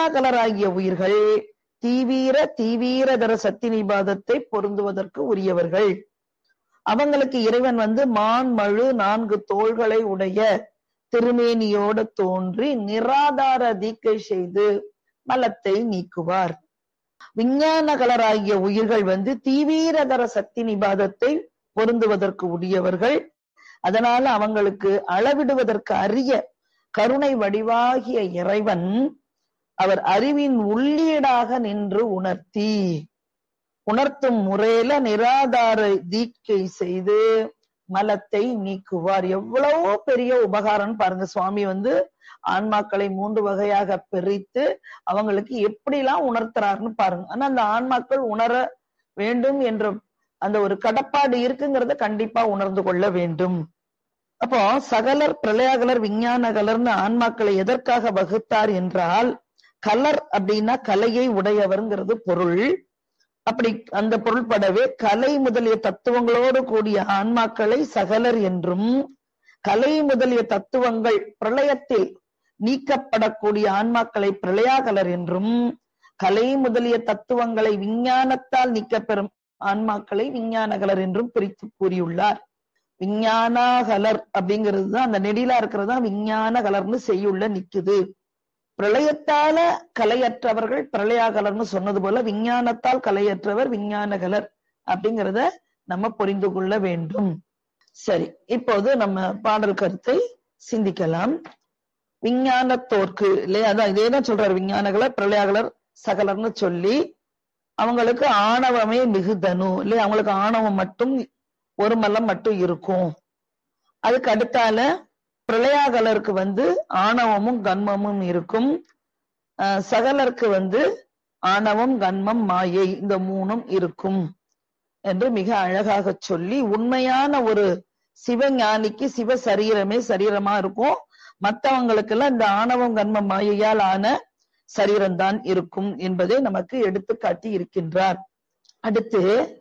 பிரளயாகலராகிய உயிர்கள் தீவீர தீவீரதர சக்தி நிபாதத்தை பொருந்துவதற்கு உரியவர்கள் அவங்களுக்கு இறைவன் வந்து மான் மழு நான்கு தோள்களை உடைய திருமேனியோடு தோன்றி நிராதார தீக்கை செய்து மலத்தை நீக்குவார் விஞ்ஞானகலராகிய உயிர்கள் வந்து தீவீரதர சக்தி நிபாதத்தை பொருந்துவதற்கு உரியவர்கள் அதனால அவங்களுக்கு அளவிடுவதற்கு அரிய கருணை வடிவாகிய இறைவன் அவர் அறிவின் உள்ளீடாக நின்று உணர்த்தி உணர்த்தும் முறையில நிராதார தீட்கை செய்து மலத்தை நீக்குவார் எவ்வளவோ பெரிய உபகாரம் பாருங்க சுவாமி வந்து ஆன்மாக்களை மூன்று வகையாக பிரித்து அவங்களுக்கு எப்படிலாம் உணர்த்துறாருன்னு பாருங்க ஆனா அந்த ஆன்மாக்கள் உணர வேண்டும் என்ற அந்த ஒரு கடப்பாடு இருக்குங்கிறத கண்டிப்பா உணர்ந்து கொள்ள வேண்டும் அப்போ சகலர் பிரளயாகலர் விஞ்ஞானகலர்னு ஆன்மாக்களை எதற்காக வகுத்தார் என்றால் கலர் அப்படின்னா கலையை உடையவர்ங்கிறது பொருள் அப்படி அந்த பொருள்படவே கலை முதலிய தத்துவங்களோடு கூடிய ஆன்மாக்களை சகலர் என்றும் கலை முதலிய தத்துவங்கள் பிரளயத்தில் நீக்கப்படக்கூடிய ஆன்மாக்களை பிரளயாகலர் என்றும் கலை முதலிய தத்துவங்களை விஞ்ஞானத்தால் நீக்கப்பெறும் ஆன்மாக்களை விஞ்ஞானகலர் என்றும் பிரித்து கூறியுள்ளார் விஞ்ஞானாகலர் அப்படிங்கிறது தான் அந்த நெடிலா இருக்கிறது தான் விஞ்ஞான கலர்னு செய்யுள்ள நிக்குது பிரளயத்தால கலையற்றவர்கள் பிரளயாகலர்னு சொன்னது போல விஞ்ஞானத்தால் கலையற்றவர் விஞ்ஞானகலர் அப்படிங்கிறத நம்ம புரிந்து கொள்ள வேண்டும் சரி இப்போது நம்ம பாடல் கருத்தை சிந்திக்கலாம் விஞ்ஞானத்தோர்க்கு இல்லையா அதான் இதேதான் சொல்றாரு விஞ்ஞானகலர் பிரளயாகலர் சகலர்னு சொல்லி அவங்களுக்கு ஆணவமே மிகுதனு இல்லையா அவங்களுக்கு ஆணவம் மட்டும் ஒரு மல்லம் மட்டும் இருக்கும் அதுக்கு அடுத்தால பிரளயாகலருக்கு வந்து ஆணவமும் கன்மமும் இருக்கும் சகலருக்கு வந்து ஆணவம் கன்மம் மாயை இந்த மூணும் இருக்கும் என்று மிக அழகாக சொல்லி உண்மையான ஒரு சிவஞானிக்கு சிவ சரீரமே சரீரமா இருக்கும் மற்றவங்களுக்கு எல்லாம் இந்த ஆணவம் கன்மம் மாயையால் ஆன சரீரம்தான் இருக்கும் என்பதை நமக்கு எடுத்து காட்டி இருக்கின்றார் அடுத்து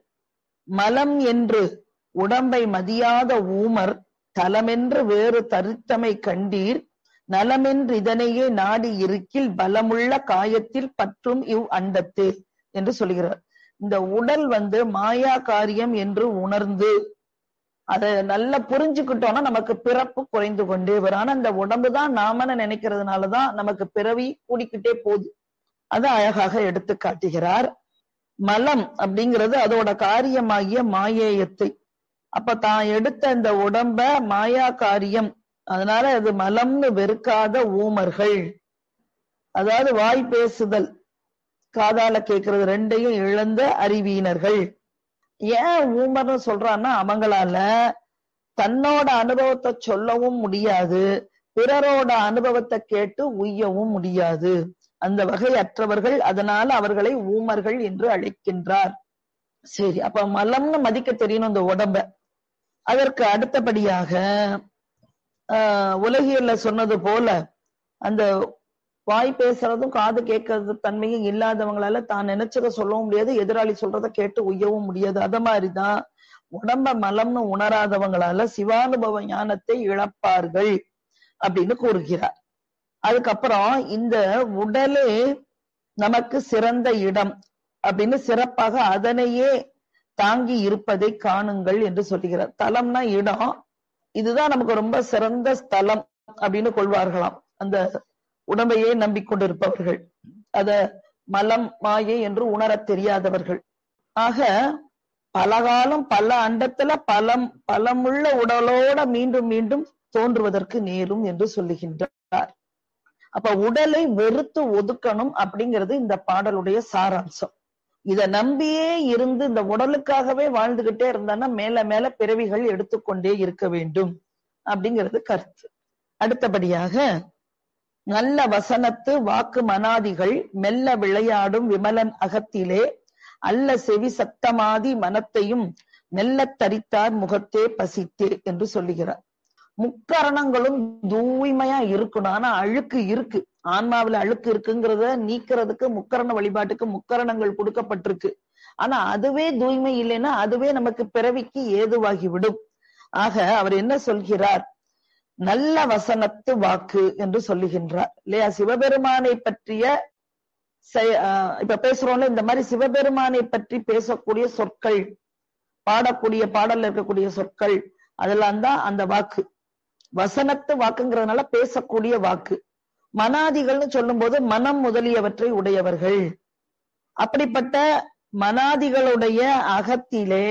மலம் என்று உடம்பை மதியாத ஊமர் தலமென்று வேறு தரித்தமை கண்டீர் நலமென்று இதனையே நாடி இருக்கில் பலமுள்ள காயத்தில் பற்றும் இவ் அண்டத்து என்று சொல்கிறார் இந்த உடல் வந்து மாயா காரியம் என்று உணர்ந்து அதை நல்லா புரிஞ்சுக்கிட்டோம்னா நமக்கு பிறப்பு குறைந்து கொண்டே வரும் ஆனா இந்த உடம்பு தான் நாமன்னு நினைக்கிறதுனாலதான் நமக்கு பிறவி கூடிக்கிட்டே போகுது அதை அழகாக எடுத்து காட்டுகிறார் மலம் அப்படிங்கிறது அதோட காரியமாகிய மாயேயத்தை அப்ப தான் எடுத்த இந்த உடம்ப மாயா காரியம் அதனால அது மலம்னு வெறுக்காத ஊமர்கள் அதாவது வாய் பேசுதல் காதால கேட்கறது ரெண்டையும் இழந்த அறிவியினர்கள் ஏன் ஊமர்னு சொல்றான்னா அவங்களால தன்னோட அனுபவத்தை சொல்லவும் முடியாது பிறரோட அனுபவத்தை கேட்டு உய்யவும் முடியாது அந்த வகை அற்றவர்கள் அதனால அவர்களை ஊமர்கள் என்று அழைக்கின்றார் சரி அப்ப மலம்னு மதிக்க தெரியணும் இந்த உடம்ப அதற்கு அடுத்தபடியாக ஆஹ் உலகியல்ல சொன்னது போல அந்த வாய் பேசுறதும் காது கேட்கறது தன்மையும் இல்லாதவங்களால தான் நினைச்சத சொல்லவும் முடியாது எதிராளி சொல்றத கேட்டு உய்யவும் முடியாது அத மாதிரிதான் உடம்ப மலம்னு உணராதவங்களால சிவானுபவ ஞானத்தை இழப்பார்கள் அப்படின்னு கூறுகிறார் அதுக்கப்புறம் இந்த உடலே நமக்கு சிறந்த இடம் அப்படின்னு சிறப்பாக அதனையே தாங்கி இருப்பதை காணுங்கள் என்று சொல்லுகிறார் தலம்னா இடம் இதுதான் நமக்கு ரொம்ப சிறந்த ஸ்தலம் அப்படின்னு கொள்வார்களாம் அந்த உடம்பையே நம்பிக்கொண்டிருப்பவர்கள் அத மலம் மாயை என்று உணரத் தெரியாதவர்கள் ஆக பலகாலம் பல அண்டத்துல பலம் பலமுள்ள உடலோட மீண்டும் மீண்டும் தோன்றுவதற்கு நேரும் என்று சொல்லுகின்றார் அப்ப உடலை வெறுத்து ஒதுக்கணும் அப்படிங்கிறது இந்த பாடலுடைய சாராம்சம் இத நம்பியே இருந்து இந்த உடலுக்காகவே வாழ்ந்துகிட்டே இருந்தான்னா மேல மேல பிறவிகள் எடுத்துக்கொண்டே இருக்க வேண்டும் அப்படிங்கிறது கருத்து அடுத்தபடியாக நல்ல வசனத்து வாக்கு மனாதிகள் மெல்ல விளையாடும் விமலன் அகத்திலே அல்ல செவி சத்தமாதி மனத்தையும் மெல்ல தரித்தார் முகத்தே பசித்தே என்று சொல்லுகிறார் முக்கரணங்களும் தூய்மையா இருக்கணும் ஆனா அழுக்கு இருக்கு ஆன்மாவில அழுக்கு இருக்குங்கிறத நீக்கிறதுக்கு முக்கரண வழிபாட்டுக்கு முக்கரணங்கள் கொடுக்கப்பட்டிருக்கு ஆனா அதுவே தூய்மை இல்லைன்னா அதுவே நமக்கு பிறவிக்கு ஏதுவாகி விடும் ஆக அவர் என்ன சொல்கிறார் நல்ல வசனத்து வாக்கு என்று சொல்லுகின்றார் இல்லையா சிவபெருமானை பற்றிய செய- ஆஹ் இப்ப பேசுறோம்ல இந்த மாதிரி சிவபெருமானை பற்றி பேசக்கூடிய சொற்கள் பாடக்கூடிய பாடல்ல இருக்கக்கூடிய சொற்கள் அதெல்லாம் தான் அந்த வாக்கு வசனத்து வாக்குங்கிறதுனால பேசக்கூடிய வாக்கு மனாதிகள்னு சொல்லும்போது மனம் முதலியவற்றை உடையவர்கள் அப்படிப்பட்ட மனாதிகளுடைய அகத்திலே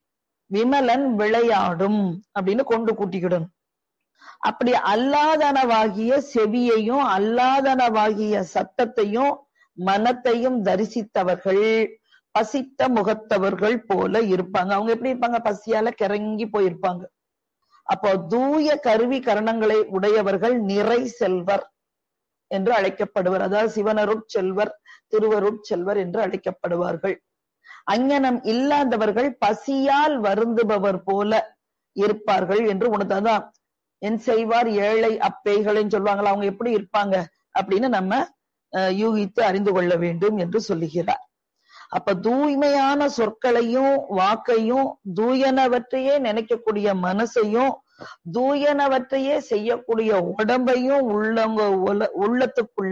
விமலன் விளையாடும் அப்படின்னு கொண்டு கூட்டிக்கிடணும் அப்படி அல்லாதனவாகிய செவியையும் அல்லாதனவாகிய சத்தத்தையும் மனத்தையும் தரிசித்தவர்கள் பசித்த முகத்தவர்கள் போல இருப்பாங்க அவங்க எப்படி இருப்பாங்க பசியால கிறங்கி போயிருப்பாங்க அப்போ தூய கருவி கரணங்களை உடையவர்கள் நிறை செல்வர் என்று அழைக்கப்படுவர் அதாவது சிவனருட் செல்வர் திருவருட் செல்வர் என்று அழைக்கப்படுவார்கள் அங்ஙனம் இல்லாதவர்கள் பசியால் வருந்துபவர் போல இருப்பார்கள் என்று உணர்ந்தாதான் என் செய்வார் ஏழை அப்பேய்கள்னு சொல்லுவாங்களா அவங்க எப்படி இருப்பாங்க அப்படின்னு நம்ம அஹ், யூகித்து அறிந்து கொள்ள வேண்டும் என்று சொல்லுகிறார் அப்ப தூய்மையான சொற்களையும் வாக்கையும் தூயனவற்றையே நினைக்கக்கூடிய மனசையும் தூயனவற்றையே செய்யக்கூடிய உடம்பையும் உள்ளவங்க உள்ள- உள்ளத்துக்குள்ள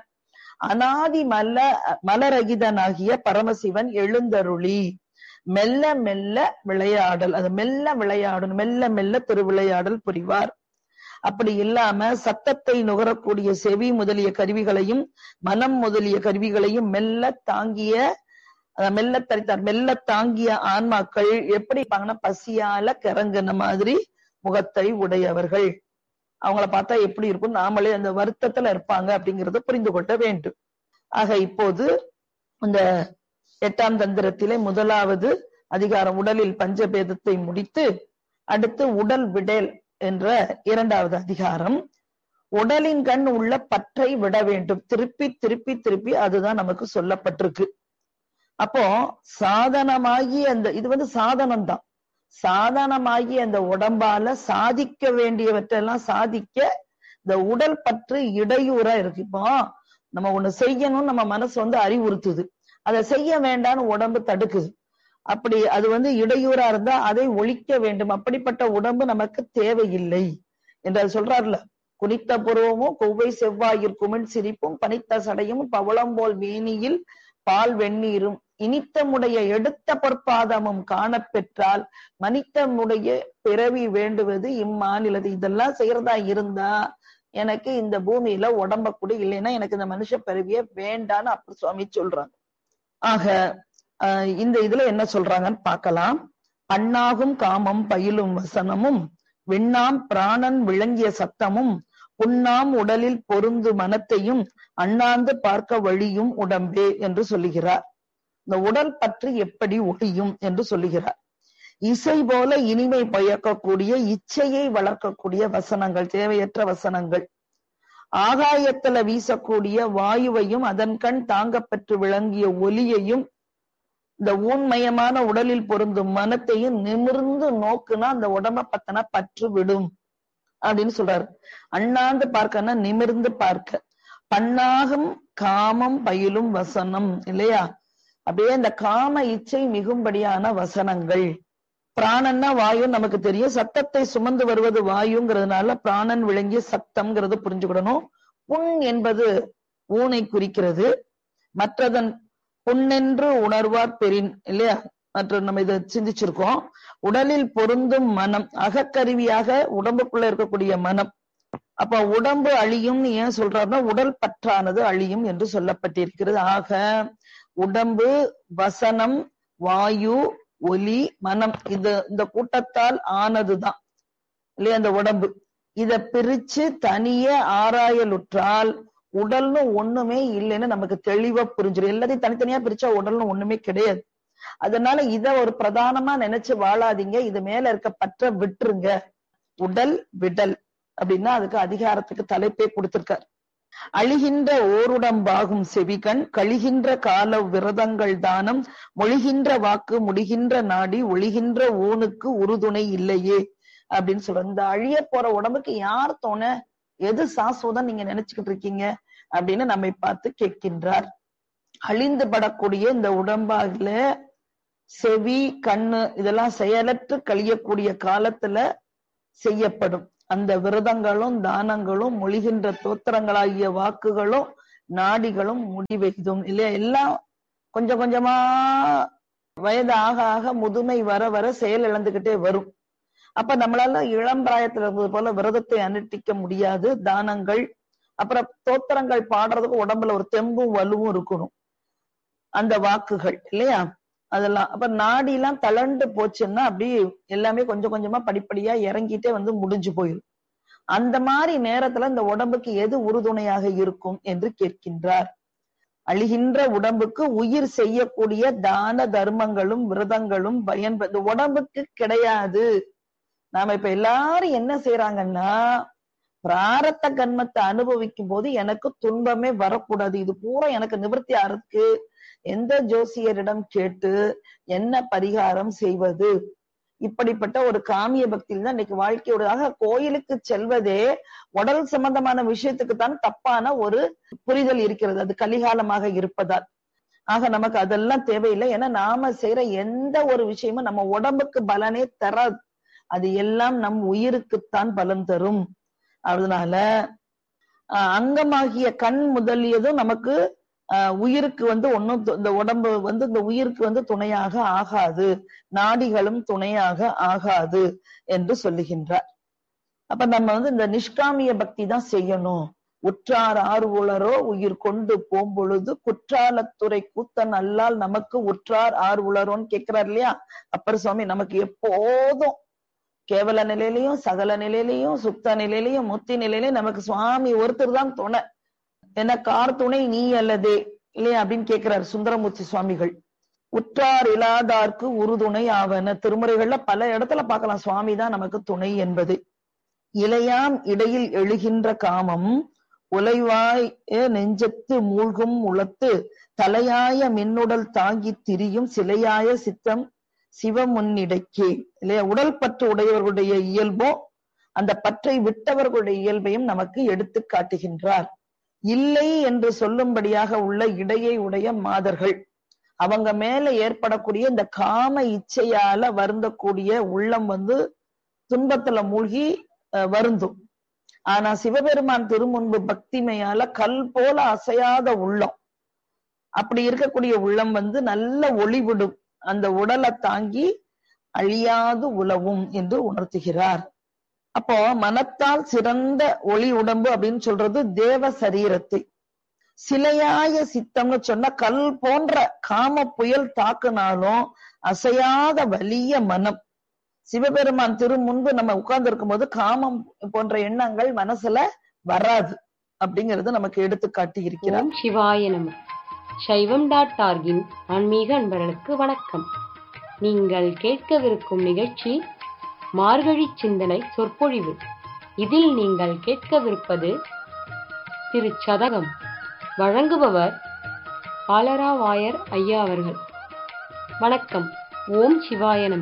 அனாதி மல்ல மலரகிதனாகிய பரமசிவன் எழுந்தருளி மெல்ல மெல்ல விளையாடல் அது மெல்ல விளையாடணும் மெல்ல மெல்ல திருவிளையாடல் புரிவார் அப்படி இல்லாம சத்தத்தை நுகரக்கூடிய செவி முதலிய கருவிகளையும் மனம் முதலிய கருவிகளையும் மெல்ல தாங்கிய அஹ் மெல்ல தரித்தார் மெல்ல தாங்கிய ஆன்மாக்கள் எப்படி இருப்பாங்கன்னா பசியால கிறங்குன மாதிரி முகத்தை உடையவர்கள் அவங்கள பார்த்தா எப்படி இருக்கும் நாமளே அந்த வருத்தத்துல இருப்பாங்க அப்படிங்கறத புரிந்து கொள்ள வேண்டும் ஆக இப்போது இந்த எட்டாம் தந்திரத்திலே முதலாவது அதிகாரம் உடலில் பஞ்சபேதத்தை முடித்து அடுத்து உடல் விடல் என்ற இரண்டாவது அதிகாரம் உடலின் கண் உள்ள பற்றை விட வேண்டும் திருப்பி திருப்பி திருப்பி அதுதான் நமக்கு சொல்லப்பட்டிருக்கு அப்போ சாதனமாகி அந்த இது வந்து சாதனம் தான் சாதனமாகி அந்த உடம்பால சாதிக்க வேண்டியவற்றெல்லாம் சாதிக்க இந்த உடல் பற்று இடையூறா இருக்கு இப்போ நம்ம ஒண்ணு செய்யணும் நம்ம மனசு வந்து அறிவுறுத்துது அதை செய்ய வேண்டாம்னு உடம்பு தடுக்குது அப்படி அது வந்து இடையூறா இருந்தா அதை ஒழிக்க வேண்டும் அப்படிப்பட்ட உடம்பு நமக்கு தேவையில்லை என்று அது சொல்றாருல குனித்த புருவமும் கொவ்வை செவ்வாயிற்குமிழ் சிரிப்பும் பனித்த சடையும் பவளம் போல் மேனியில் பால் வெந்நீரும் இனித்தமுடைய எடுத்த பொற்பாதமும் காணப்பெற்றால் மனிதமுடைய பிறவி வேண்டுவது இம்மாநிலது இதெல்லாம் செய்யறதா இருந்தா எனக்கு இந்த பூமியில உடம்ப கூட இல்லைன்னா எனக்கு இந்த மனுஷ பிறவியே வேண்டான்னு அப்பர் சுவாமி சொல்றாங்க ஆக ஆஹ் இந்த இதுல என்ன சொல்றாங்கன்னு பார்க்கலாம் பண்ணாகும் காமம் பயிலும் வசனமும் விண்ணாம் பிராணன் விளங்கிய சத்தமும் புண்ணாம் உடலில் பொருந்து மனத்தையும் அண்ணாந்து பார்க்க வழியும் உடம்பே என்று சொல்லுகிறார் இந்த உடல் பற்றி எப்படி ஒழியும் என்று சொல்லுகிறார் இசை போல இனிமை பயக்கக்கூடிய இச்சையை வளர்க்கக்கூடிய வசனங்கள் தேவையற்ற வசனங்கள் ஆகாயத்துல வீசக்கூடிய வாயுவையும் அதன் கண் தாங்கப்பெற்று விளங்கிய ஒலியையும் இந்த ஊன்மயமான உடலில் பொருந்தும் மனத்தையும் நிமிர்ந்து நோக்குனா அந்த உடம்ப பத்தனா பற்று விடும் அப்படின்னு சொல்றாரு அண்ணாந்து பார்க்கனா நிமிர்ந்து பார்க்க பண்ணாகும் காமம் பயிலும் வசனம் இல்லையா அப்படியே இந்த காம இச்சை மிகும்படியான வசனங்கள் பிராணன்னா வாயு நமக்கு தெரியும் சத்தத்தை சுமந்து வருவது வாயுங்கிறதுனால பிராணன் விளங்கிய சத்தம்ங்கிறது புரிஞ்சுக்கிடணும் புண் என்பது ஊனை குறிக்கிறது மற்றதன் புண்ணென்று உணர்வார் பெறின் இல்லையா மற்ற நம்ம இதை சிந்திச்சிருக்கோம் உடலில் பொருந்தும் மனம் அகக்கருவியாக உடம்புக்குள்ள இருக்கக்கூடிய மனம் அப்ப உடம்பு அழியும்னு ஏன் சொல்றாருன்னா உடல் பற்றானது அழியும் என்று சொல்லப்பட்டிருக்கிறது ஆக உடம்பு வசனம் வாயு ஒலி மனம் இது இந்த கூட்டத்தால் ஆனதுதான் இல்லையா அந்த உடம்பு இத பிரிச்சு தனியே ஆராயலுற்றால் உடல்னு ஒண்ணுமே இல்லைன்னு நமக்கு தெளிவா புரிஞ்சிடும் எல்லாத்தையும் தனித்தனியா பிரிச்சா உடல்னு ஒண்ணுமே கிடையாது அதனால இத ஒரு பிரதானமா நினைச்சு வாழாதீங்க இது மேல இருக்க பற்ற விட்டுருங்க உடல் விடல் அப்படின்னா அதுக்கு அதிகாரத்துக்கு தலைப்பே கொடுத்திருக்கார் அழிகின்ற ஓருடம்பாகும் செவிகண் கழிகின்ற கால விரதங்கள் தானம் மொழிகின்ற வாக்கு முடிகின்ற நாடி ஒழிகின்ற ஊனுக்கு உறுதுணை இல்லையே அப்படின்னு சொல்ற இந்த அழிய போற உடம்புக்கு யார் தோண எது சாஸ்வதம் நீங்க நினைச்சுக்கிட்டு இருக்கீங்க அப்படின்னு நம்மை பார்த்து கேட்கின்றார் அழிந்து படக்கூடிய இந்த உடம்பாகல செவி கண்ணு இதெல்லாம் செயலற்று கழியக்கூடிய காலத்துல செய்யப்படும் அந்த விரதங்களும் தானங்களும் மொழிகின்ற தோத்திரங்களாகிய வாக்குகளும் நாடிகளும் முடிவெய்தும் இல்லையா எல்லாம் கொஞ்சம் கொஞ்சமா வயது ஆக ஆக முதுமை வர வர செயல் இழந்துகிட்டே வரும் அப்ப நம்மளால இளம் பிராயத்துல இருந்தது போல விரதத்தை அனுஷ்டிக்க முடியாது தானங்கள் அப்புறம் தோத்திரங்கள் பாடுறதுக்கு உடம்புல ஒரு தெம்பும் வலுவும் இருக்கணும் அந்த வாக்குகள் இல்லையா அதெல்லாம் அப்ப நாடி எல்லாம் தளர்ந்து போச்சுன்னா அப்படியே எல்லாமே கொஞ்சம் கொஞ்சமா படிப்படியா இறங்கிட்டே வந்து முடிஞ்சு போயிடும் அந்த மாதிரி நேரத்துல இந்த உடம்புக்கு எது உறுதுணையாக இருக்கும் என்று கேட்கின்றார் அழிகின்ற உடம்புக்கு உயிர் செய்யக்கூடிய தான தர்மங்களும் விரதங்களும் பயன் இந்த உடம்புக்கு கிடையாது நாம இப்ப எல்லாரும் என்ன செய்யறாங்கன்னா பிராரத்த கர்மத்தை அனுபவிக்கும் போது எனக்கு துன்பமே வரக்கூடாது இது பூரா எனக்கு நிவர்த்தி ஆறதுக்கு எந்த ஜோசியரிடம் கேட்டு என்ன பரிகாரம் செய்வது இப்படிப்பட்ட ஒரு காமிய பக்தியில் தான் இன்னைக்கு வாழ்க்கையோட கோயிலுக்கு செல்வதே உடல் சம்பந்தமான விஷயத்துக்கு தான் தப்பான ஒரு புரிதல் இருக்கிறது அது கலிகாலமாக இருப்பதால் ஆக நமக்கு அதெல்லாம் தேவையில்லை ஏன்னா நாம செய்யற எந்த ஒரு விஷயமும் நம்ம உடம்புக்கு பலனே தராது அது எல்லாம் நம் உயிருக்குத்தான் பலன் தரும் அதனால அங்கமாகிய கண் முதலியதும் நமக்கு உயிருக்கு வந்து ஒன்னும் இந்த உடம்பு வந்து இந்த உயிருக்கு வந்து துணையாக ஆகாது நாடிகளும் துணையாக ஆகாது என்று சொல்லுகின்றார் அப்ப நம்ம வந்து இந்த நிஷ்காமிய பக்தி தான் செய்யணும் உற்றார் ஆர்வலரோ உயிர் கொண்டு போம்பொழுது குற்றாலத்துறை கூத்தன் அல்லால் நமக்கு உற்றார் ஆர்வலரோன்னு கேட்கிறார் இல்லையா அப்பர் சுவாமி நமக்கு எப்போதும் கேவல நிலையிலையும் சகல நிலையிலையும் சுத்த நிலையிலையும் முத்தி நிலையிலையும் நமக்கு சுவாமி ஒருத்தர் தான் துணை என்ன கார் துணை நீ அல்லதே இல்லையா அப்படின்னு கேட்கிறார் சுந்தரமூர்த்தி சுவாமிகள் உற்றார் இல்லாதார்க்கு உறுதுணை ஆவன திருமுறைகள்ல பல இடத்துல பார்க்கலாம் சுவாமி தான் நமக்கு துணை என்பது இளையாம் இடையில் எழுகின்ற காமம் உலைவாய் நெஞ்சத்து மூழ்கும் உளத்து தலையாய மின்னுடல் தாங்கி திரியும் சிலையாய சித்தம் சிவமுன்னிடைக்கே இல்லையா உடல் பற்று உடையவர்களுடைய இயல்போ அந்த பற்றை விட்டவர்களுடைய இயல்பையும் நமக்கு எடுத்து காட்டுகின்றார் இல்லை என்று சொல்லும்படியாக உள்ள இடையை உடைய மாதர்கள் அவங்க மேல ஏற்படக்கூடிய இந்த காம இச்சையால வருந்தக்கூடிய உள்ளம் வந்து துன்பத்துல மூழ்கி வருந்தும் ஆனா சிவபெருமான் திருமுன்பு பக்திமையால கல் போல அசையாத உள்ளம் அப்படி இருக்கக்கூடிய உள்ளம் வந்து நல்ல ஒளிவிடும் அந்த உடலை தாங்கி அழியாது உலவும் என்று உணர்த்துகிறார் அப்போ மனத்தால் சிறந்த ஒளி உடம்பு அப்படின்னு சொல்றது தேவ சரீரத்தை சிலையாய சித்தம்னு சொன்ன கல் போன்ற காம புயல் தாக்குனாலும் அசையாத வலிய மனம் சிவபெருமான் திரு முன்பு நம்ம உட்கார்ந்து இருக்கும் போது காமம் போன்ற எண்ணங்கள் மனசுல வராது அப்படிங்கறது நமக்கு எடுத்து காட்டி இருக்கிறார் ஓம் சிவாய நம சைவம் டாட் ஆர்கின் ஆன்மீக அன்பர்களுக்கு வணக்கம் நீங்கள் கேட்கவிருக்கும் நிகழ்ச்சி மார்கழி சிந்தனை சொற்பொழிவு இதில் நீங்கள் கேட்கவிருப்பது திரு சதகம் வழங்குபவர் ஆலராவாயர் ஐயா அவர்கள் வணக்கம் ஓம் சிவாய நம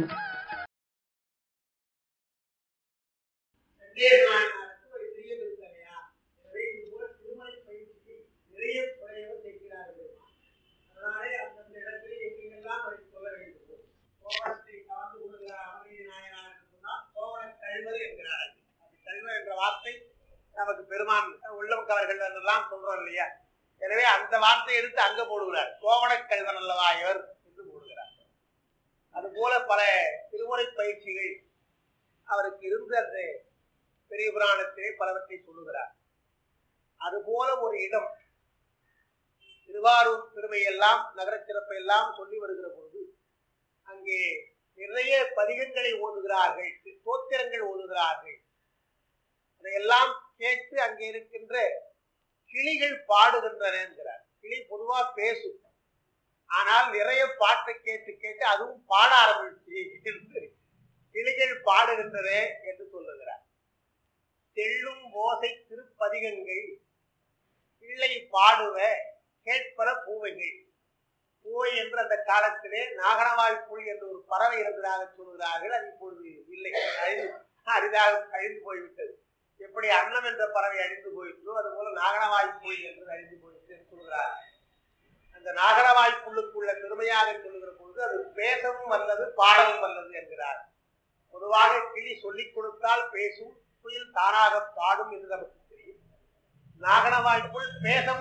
நிறைய குறையவர் செய்கிறார்கள் அதனாலே அந்தந்த இடத்திலே எங்கெங்கெல்லாம் அவரை சொல்ல வேண்டும் கோவணத்தை கலந்து கொள்கிறார் அமரீதி நாயனார் என்று சொன்னால் கோவண கழிவர் என்கிறார்கள் அது கழிவர் என்ற வார்த்தை நமக்கு பெருமான் உள்ளம் கவர்கள் என்றெல்லாம் சொல்றோம் இல்லையா எனவே அந்த வார்த்தையை எடுத்து அங்க போடுகிறார் கோவண கழிவன் அல்லவா இவர் என்று போடுகிறார் அதுபோல பல திருமுறை பயிற்சிகள் அவருக்கு இருந்த அந்த பெரிய புராணத்திலே பலவற்றை சொல்லுகிறார் அதுபோல ஒரு இடம் திருவாரூர் பெருமையெல்லாம் நகர சிறப்பை எல்லாம் சொல்லி வருகிற பொழுது அங்கே நிறைய பதிகங்களை ஓதுகிறார்கள் தோத்திரங்கள் ஓதுகிறார்கள் அதையெல்லாம் கேட்டு அங்கே இருக்கின்ற கிளிகள் பாடுகின்றன என்கிறார் கிளி பொதுவா பேசும் ஆனால் நிறைய பாட்டை கேட்டு கேட்டு அதுவும் பாட ஆரம்பிச்சு என்று கிளிகள் பாடுகின்றன என்று சொல்லுகிறார் தெள்ளும் ஓசை திருப்பதிகங்கள் பிள்ளை பாடுவ கேட்பற பூவைகள் பூவை என்று அந்த காலத்திலே நாகனவாய் புலி என்று ஒரு பறவை இருந்ததாக சொல்கிறார்கள் அது இப்பொழுது இல்லை அழிந்து அரிதாக அழிந்து போய்விட்டது எப்படி அன்னம் என்ற பறவை அழிந்து போயிற்றோ அதுபோல நாகனவாய் புலி என்று அழிந்து போயிற்று என்று சொல்கிறார்கள் அந்த நாகனவாய் புல்லுக்குள்ள பெருமையாக சொல்லுகிற பொழுது அது பேசவும் வல்லது பாடவும் வல்லது என்கிறார் பொதுவாக கிளி சொல்லிக் கொடுத்தால் பேசும் குயில் தானாக பாடும் என்று நமக்கு தெரியும் நாகனவாய்க்குள் பேசவும்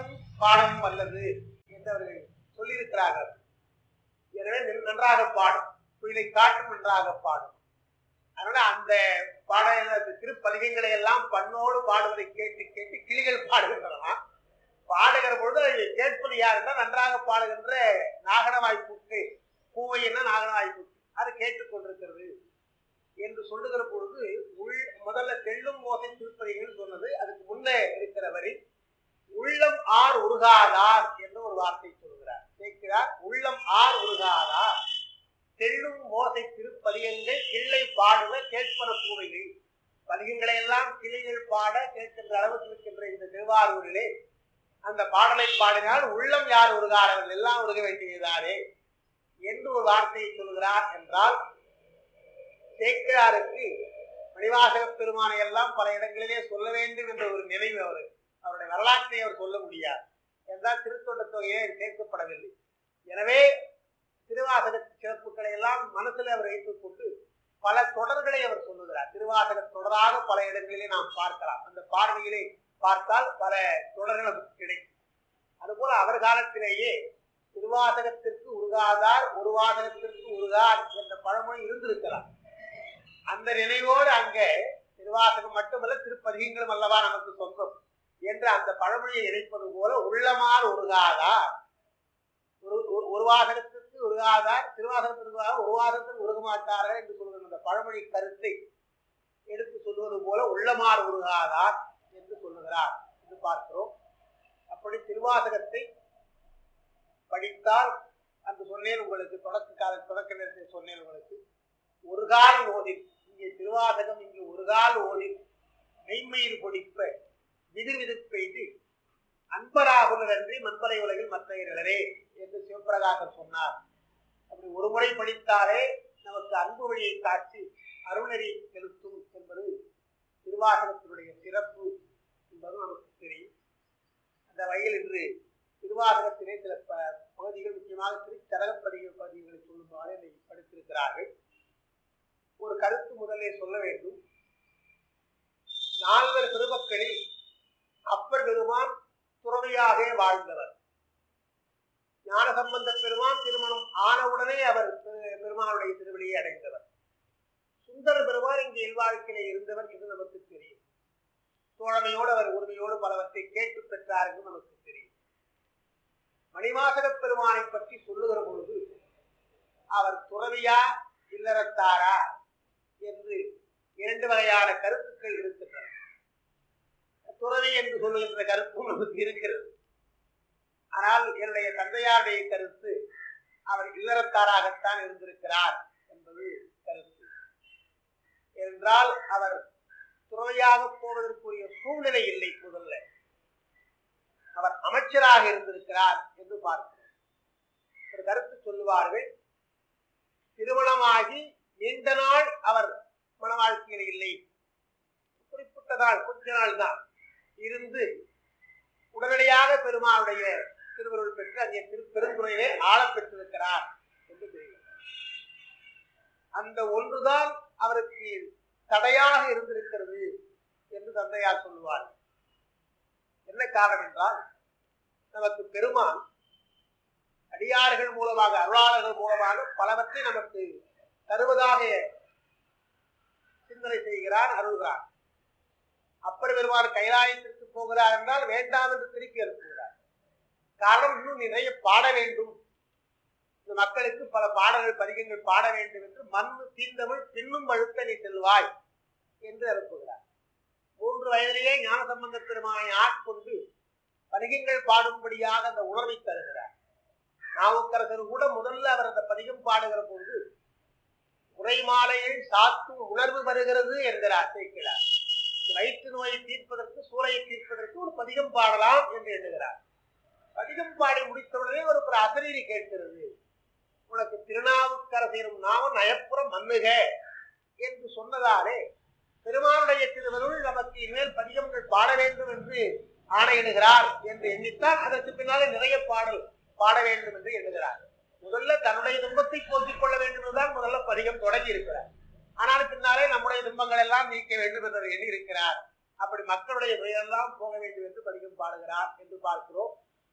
பாடவும் வல்லது என்று அவர்கள் சொல்லியிருக்கிறார்கள் எனவே நன்- நன்றாக பாடும் குயிலை காட்டும் நன்றாக பாடும் அதனால அந்த பாட திருப்பதிகங்களை எல்லாம் பண்ணோடு பாடுவதை கேட்டு கேட்டு கிளிகள் பாடுகின்றன பாடுகிற பொழுது அதை கேட்பது யாருன்னா நன்றாக பாடுகின்ற நாகனவாய்ப்புக்கு பூவை என்ன நாகனவாய்ப்பு அது கேட்டுக்கொண்டிருக்கிறது என்று சொல்லுகிற பொழுது உள் முதல்ல தெள்ளும் மோசை திருப்பதிகள் சொன்னது அதுக்கு முன்னே இருக்கிற வரி உள்ளம் ஆர் உருகாதார் என்று ஒரு வார்த்தை சொல்கிறார் கேட்கிறார் உள்ளம் ஆர் உருகாதார் தெள்ளும் மோசை திருப்பதிகங்கள் கிள்ளை பாடுவ கேட்பன பூவைகள் பதிகங்களை எல்லாம் கிளைகள் பாட கேட்கின்ற அளவுக்கு இருக்கின்ற இந்த திருவாரூரிலே அந்த பாடலை பாடினால் உள்ளம் யார் உருகாரர்கள் எல்லாம் உருக வேண்டியதாரே என்று ஒரு வார்த்தையை சொல்கிறார் என்றால் சேக்கிழாருக்கு மணிவாசக பெருமானை எல்லாம் பல இடங்களிலே சொல்ல வேண்டும் என்ற ஒரு நினைவு அவர் அவருடைய வரலாற்றை அவர் சொல்ல முடியாது என்றால் திருத்தொண்ட தொகையே சேர்க்கப்படவில்லை எனவே திருவாசக சிறப்புகளை எல்லாம் மனசில் அவர் வைத்துக் கொண்டு பல தொடர்களை அவர் சொல்லுகிறார் திருவாசக தொடராக பல இடங்களிலே நாம் பார்க்கலாம் அந்த பார்வையிலே பார்த்தால் பல தொடர்கள் நமக்கு கிடைக்கும் அதுபோல அவர் காலத்திலேயே திருவாசகத்திற்கு உருகாதார் ஒரு வாசகத்திற்கு உருகார் என்ற பழமொழி இருந்திருக்கலாம் அந்த நினைவோடு அங்கே திருவாசகம் மட்டுமல்ல திருப்பதிகங்களும் அல்லவா நமக்கு சொந்தம் என்று அந்த பழமொழியை இணைப்பது போல உள்ளமார் உருகாதார் ஒரு ஒரு- ஒரு வாசகத்திற்கு உருகாதார் திருவாசகத்திற்கு உருகாதார், ஒரு வாசகத்திற்கு உருக மாட்டார்கள் என்று சொல்கிற அந்த பழமொழி கருத்தை எடுத்து சொல்வது போல உள்ளமார் உருகாதார் என்று சொல்லுகிறார் என்று பார்க்கிறோம் அப்படி திருவாசகத்தை படித்தால் அந்த சொன்னேன் உங்களுக்கு தொடக்க கால தொடக்க நேரத்தில் சொன்னேன் உங்களுக்கு ஒரு கால் ஓதில் இங்கே திருவாசகம் இங்கு ஒரு கால் ஓதில் மெய்மயிர் பொடிப்ப விதிர் விதிர் பெய்து அன்பராகுலர் அன்றி மண்பலை உலகில் மற்ற இரளரே என்று சிவபிரகாசர் சொன்னார் அப்படி ஒரு முறை படித்தாலே நமக்கு அன்பு வழியை காட்டி அருணறி செலுத்தும் என்பது திருவாசகத்தினுடைய சிறப்பு என்பது நமக்கு தெரியும் அந்த வகையில் இன்று திருவாசகத்திலே சில ப- பகுதிகள் முக்கியமாக திருச்சரகப்பதிக பகுதிகளை சொல்லுமாறு என்னை படித்திருக்கிறார்கள் ஒரு கருத்து முதலே சொல்ல வேண்டும் நால்வர் பெருமக்களில் அப்பர் பெருமான் துறவியாக வாழ்ந்தவர் ஞானசம்பந்த பெருமான் திருமணம் ஆனவுடனே அவர் பெ- பெருமானுடைய திருவடியை அடைந்தவர் சுந்தர பெருமான் இங்கு இல்வாழ்க்கையிலே இருந்தவர் என்று நமக்கு தெரியும் தோழமையோடு அவர் உரிமையோடு பலவற்றை கேட்டு பெற்றார் என்று நமக்கு தெரியும் மணிவாசக பெருமானை பற்றி சொல்லுகிற பொழுது அவர் துறவியா இல்லறத்தாரா என்று இரண்டு வகையான கருத்துக்கள் இருக்கின்றன துறவி என்று சொல்லுகின்ற கருத்தும் நமக்கு இருக்கிறது ஆனால் என்னுடைய தந்தையாருடைய கருத்து அவர் இல்லறத்தாராகத்தான் இருந்திருக்கிறார் என்பது கருத்து என்றால் அவர் துறவையாக போவதற்குரிய சூழ்நிலை இல்லை முதல்ல அவர் அமைச்சராக இருந்திருக்கிறார் என்று பார்க்கிறோம் ஒரு கருத்து சொல்லுவார்கள் திருமணமாகி நீண்ட நாள் அவர் மன வாழ்க்கையில் இல்லை குறிப்பிட்ட நாள் கொஞ்ச நாள் தான் இருந்து உடனடியாக பெருமாளுடைய திருவருள் பெற்று அங்கே திரு பெருந்துறையிலே ஆளப் பெற்றிருக்கிறார் என்று தெரிகிறது அந்த ஒன்றுதான் அவருக்கு தடையாக இருந்திருக்கிறது என்று தந்தையார் சொல்லுவார் என்ன காரணம் என்றால் நமக்கு பெருமான் அடியார்கள் மூலமாக அருளாளர்கள் மூலமாக பலவற்றை நமக்கு தருவதாக சிந்தனை செய்கிறார் அருள்கிறார் அப்பர் பெருமான் கைலாயத்திற்கு போகிறார் என்றால் வேண்டாம் என்று திருப்பி அனுப்புகிறார் காரணம் இன்னும் நிறைய பாட வேண்டும் இந்த மக்களுக்கு பல பாடல்கள் பதிகங்கள் பாட வேண்டும் என்று மண்ணு தீந்தமிழ் பின்னும் வழுத்த நீ செல்வாய் என்று அனுப்புகிறார் மூன்று வயதிலேயே ஞானசம்பந்த பெருமானை ஆட்கொண்டு பதிகங்கள் பாடும்படியாக அந்த உணர்வை தருகிறார் நாவுக்கரசர் கூட முதல்ல அவர் அந்த பதிகம் பாடுகிற பொழுது உரை மாலையில் சாத்தும் உணர்வு வருகிறது என்கிறார் சேர்க்கிறார் வயிற்று நோயை தீர்ப்பதற்கு சூளையை தீர்ப்பதற்கு ஒரு பதிகம் பாடலாம் என்று எண்ணுகிறார் பதிகம் பாடி முடித்தவுடனே அவருக்கு ஒரு அசரீரி கேட்கிறது உனக்கு திருநாவுக்கரசரும் நாம நயப்புறம் மன்னுக என்று சொன்னதாலே பெருமானுடைய திருவருள் நமக்கு இனிமேல் பதிகங்கள் பாட வேண்டும் என்று ஆணையிடுகிறார் என்று எண்ணித்தான் அதற்கு பின்னாலே நிறைய பாடல் பாட வேண்டும் என்று எண்ணுகிறார் முதல்ல தன்னுடைய துன்பத்தை போக்கிக் கொள்ள வேண்டும் என்றுதான் முதல்ல பதிகம் தொடங்கி இருக்கிறார் ஆனால் பின்னாலே நம்முடைய துன்பங்கள் எல்லாம் நீக்க வேண்டும் என்று எண்ணி இருக்கிறார் அப்படி மக்களுடைய துயரெல்லாம் போக வேண்டும் என்று பதிகம் பாடுகிறார் என்று பார்க்கிறோம்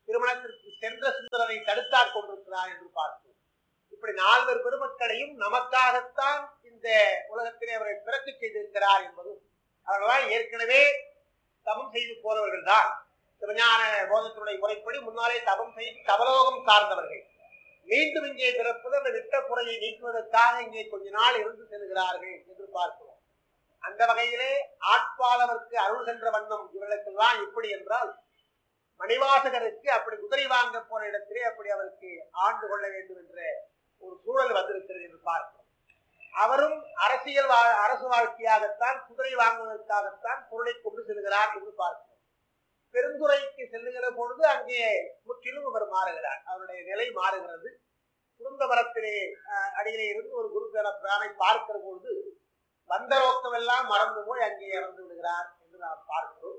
திருமணத்திற்கு சென்ற சுந்தரனை தடுத்தாற் கொண்டிருக்கிறார் என்று பார்த்தோம் இப்படி நால்வர் பெருமக்களையும் நமக்காகத்தான் இந்த உலகத்திலே அவரை பிறக்க செய்திருக்கிறார் என்பதும் அவர்களால் ஏற்கனவே தவம் செய்து போனவர்கள் தான் சிவஞான போதத்தினுடைய முறைப்படி முன்னாலே தவம் செய்து தவலோகம் சார்ந்தவர்கள் மீண்டும் இங்கே பிறப்பது அந்த விட்ட குறையை நீக்குவதற்காக இங்கே கொஞ்ச நாள் இருந்து செல்கிறார்கள் என்று பார்க்கிறோம் அந்த வகையிலே ஆட்பாளவருக்கு அருள் சென்ற வண்ணம் இவர்களுக்கெல்லாம் எப்படி என்றால் மணிவாசகருக்கு அப்படி குதிரை வாங்க போன இடத்திலே அப்படி அவருக்கு ஆண்டு கொள்ள வேண்டும் என்ற ஒரு சூழல் வந்திருக்கிறது என்று பார்க்கிறோம் அவரும் அரசியல் வா- அரசு வாழ்க்கையாகத்தான் குதிரை வாங்குவதற்காகத்தான் பொருளை கொண்டு செல்கிறார் என்று பார்க்கிறோம் பெருந்துறைக்கு செல்லுகிற பொழுது அங்கே முற்றிலும் அவர் மாறுகிறார் அவருடைய நிலை மாறுகிறது குடும்ப மரத்திலே அஹ், அடியிலே இருந்து ஒரு குரு பிரானை பார்க்கிற பொழுது வந்த நோக்கமெல்லாம் மறந்து போய் அங்கே இறந்து விடுகிறார் என்று நாம் பார்க்கிறோம்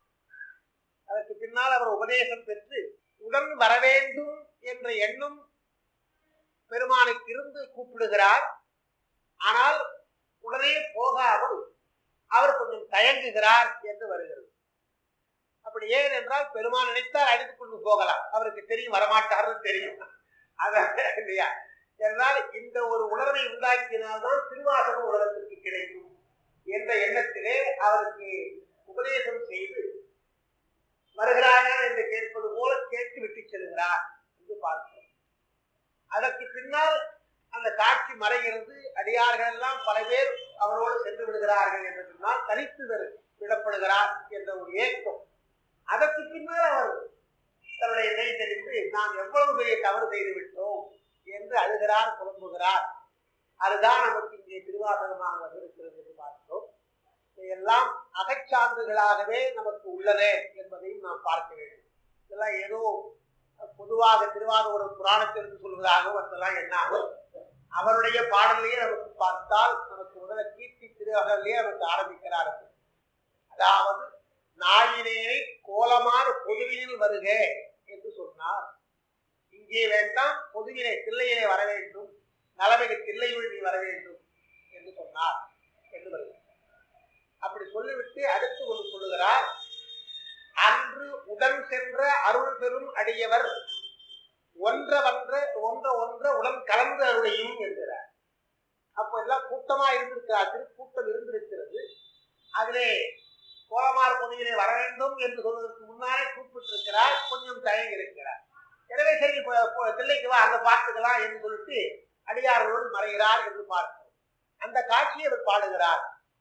அதற்கு பின்னால் அவர் உபதேசம் பெற்று உடன் வரவேண்டும் என்ற எண்ணம் பெருமானுக்கு இருந்து கூப்பிடுகிறார் ஆனால் உடனே போகாமல் அவர் கொஞ்சம் தயங்குகிறார் என்று வருகிறது அப்படி ஏன் என்றால் பெருமான் நினைத்தால் அழைத்துக் கொண்டு போகலாம் அவருக்கு தெரியும் வரமாட்டார்னு தெரியும் அதான் இல்லையா என்றால் இந்த ஒரு உணர்வை உண்டாக்கினால்தான் திருவாசகம் உலகத்திற்கு கிடைக்கும் என்ற எண்ணத்திலே அவருக்கு உபதேசம் செய்து வருகிறார்கள் என்று கேட்பது போல கேட்டு விட்டு செல்கிறார் என்று பார்க்கிறோம் அதற்கு பின்னால் அந்த காட்சி மறைகிறது அடியார்கள் எல்லாம் பல பேர் அவரோடு சென்று விடுகிறார்கள் என்று சொன்னால் தனித்து விட- விடப்படுகிறார் என்ற ஒரு ஏக்கம் அதற்கு பின்னால் அவர் தன்னுடைய நிலை தெரிந்து நாம் எவ்வளவு பெரிய தவறு செய்து விட்டோம் என்று அழுகிறார் புலம்புகிறார் அதுதான் நமக்கு இங்கே திருவாசகமாக வந்திருக்கிறது என்று பார்க்கிறோம் இதையெல்லாம் அகச்சான்றுகளாகவே நமக்கு உள்ளன என்பதையும் நாம் பார்க்க வேண்டும் இதெல்லாம் ஏதோ பொதுவாக திருவாத ஒரு புராணத்திலிருந்து சொல்வதாகவும் அதெல்லாம் என்னாகும் அவருடைய பாடலையே நமக்கு பார்த்தால் நமக்கு முதல்ல கீர்த்தி திருவகலையே நமக்கு ஆரம்பிக்கிறார்கள் அதாவது நாயினேனை கோலமான பொதுவினில் வருக என்று சொன்னார் இங்கே வேண்டாம் பொதுவினை தில்லையிலே வர வேண்டும் நலமிகு தில்லையுள் நீ வர வேண்டும் என்று சொன்னார் என்று வருகிறார் அப்படி சொல்லிவிட்டு அடுத்து ஒன்று சொல்லுகிறார் அன்று உடன் சென்ற அருள் பெரும் அடியவர் ஒன்ற வன்ற ஒன்ற ஒன்ற உடன் கலந்து அருளையும் என்கிறார் அப்போ எல்லாம் கூட்டமா இருந்திருக்கிறார் திருக்கூட்டம் இருந்திருக்கிறது அதிலே கோலமார் பொதுவிலே வர வேண்டும் என்று சொல்வதற்கு முன்னாலே கூப்பிட்டிருக்கிறார் கொஞ்சம் தயங்கி இருக்கிறார் எனவே சரி போ- போ- தில்லைக்கு வா அங்க பார்த்துக்கலாம் என்று சொல்லிட்டு அடியார்களோடு மறைகிறார் என்று பார்க்கிறோம் அந்த காட்சியை அவர் பாடுகிறார்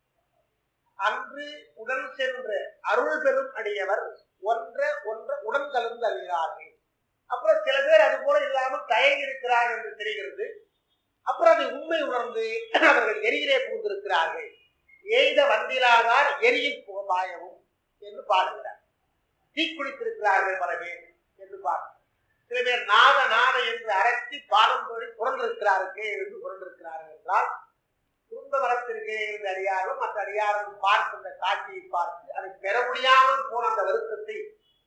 அன்று உடன் சென்ற அருள் பெரும் அடியவர் ஒன்ற ஒன்ற உடன் கலந்து அறிகிறார்கள் அப்புறம் சில பேர் அது போல இல்லாமல் தயங்கி இருக்கிறார்கள் என்று தெரிகிறது அப்புறம் அதை உண்மை உணர்ந்து அவர்கள் எரியிலே பூந்திருக்கிறார்கள் எய்த வந்திலாதார் எரியில் போ- பாயவும் என்று பாடுகிறார் தீக்குளித்திருக்கிறார்கள் பல பேர் என்று பார்க்கிறோம் சில பேர் நாத நாத என்று அரசி பாடம் தோழி புரண்டிருக்கிறார்கள் என்று புரண்டிருக்கிறார்கள் என்றால் குடும்ப வரத்திற்கு இருந்த அடியாரும் மற்ற அடியாரும் பார்த்து அந்த காட்சியை பார்த்து அதை பெற முடியாமல் போன அந்த வருத்தத்தை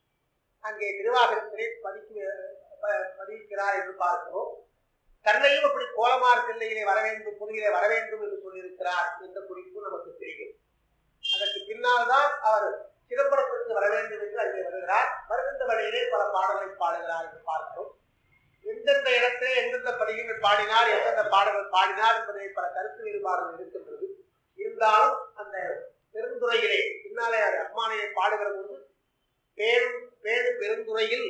அங்கே திருவாசகத்திலே பதிக்கு ப- பதிக்கிறார் என்று பார்க்கிறோம் தன்னையும் அப்படி கோலமார் தில்லையிலே வர வேண்டும் புதுவிலே வர வேண்டும் என்று சொல்லியிருக்கிறார் என்ற குறிப்பு நமக்கு தெரியும் அதற்கு பின்னால் தான் அவர் சிதம்பரத்திற்கு வர வேண்டும் என்று அங்கே வருகிறார் வருகின்ற வழியிலே பல பாடல்களை பாடுகிறார் என்று பார்க்கிறோம் எந்தெந்த இடத்திலே எந்தெந்த பதிகங்கள் பாடினார் எந்தெந்த பாடல்கள் பாடினார் என்பதை பல கருத்து வேறுபாடுகள் இருக்கின்றது இருந்தாலும் அந்த பெருந்துறையிலே பின்னாலே அவர் அம்மானையை பாடுகிற போது பேரும் பேரு பெருந்துறையில்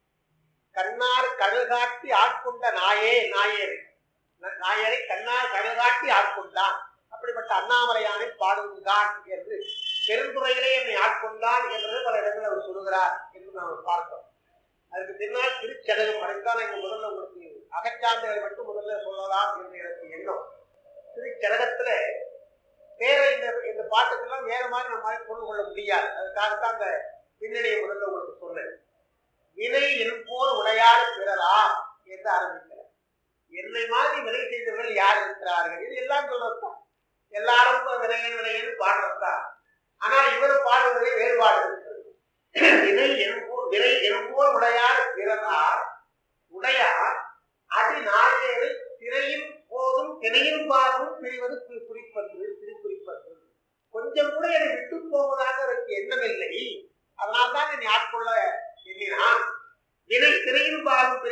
கண்ணார் கடல் காட்டி ஆட்கொண்ட நாயே நாயேரை ந- நாயரை கண்ணார் கடல் காட்டி ஆட்கொண்டான் அப்படிப்பட்ட அண்ணாமலையானை பாடுகிறான் என்று பெருந்துறையிலே என்னை ஆட்கொண்டான் என்று பல இடங்களில் அவர் சொல்லுகிறார் என்று நாம் பார்த்தோம் அதுக்கு பின்னால் திருச்சடகம் மறைத்தான் இங்க முதல்ல உங்களுக்கு அகச்சான்றுகளை மட்டும் முதல்ல சொல்லலாம் என்று எனக்கு எண்ணம் திருச்சடகத்துல வேற இந்த இந்த பாட்டுக்கெல்லாம் வேற மாதிரி நம்ம பொருள் கொள்ள முடியாது அதுக்காகத்தான் அந்த பின்னணியை முதல்ல உங்களுக்கு சொன்னேன் வினை என்போர் உடையார் பிறரா என்று ஆரம்பிக்கிறார் என்னை மாதிரி வினை செய்தவர்கள் யார் இருக்கிறார்கள் இது எல்லாம் சொல்றதுதான் எல்லாரும் வினையன் வினையன் பாடுறதுதான் ஆனால் இவர் பாடுவதிலே வேறுபாடு இருக்கிறது வினை என்போர் வினை என்போர் உடையார் பிறரார் உடையார் அடி நாயேரை திரையின் போதும் திரையின் பாதமும் பிரிவது குறி- குறிப்பன்று திருக்குறிப்பன்று கொஞ்சம் கூட என்னை விட்டு போவதாக அவருக்கு எண்ணமில்லை அதனால்தான் என்னை ஆட்கொள்ள எண்ணினான் பெருமானும்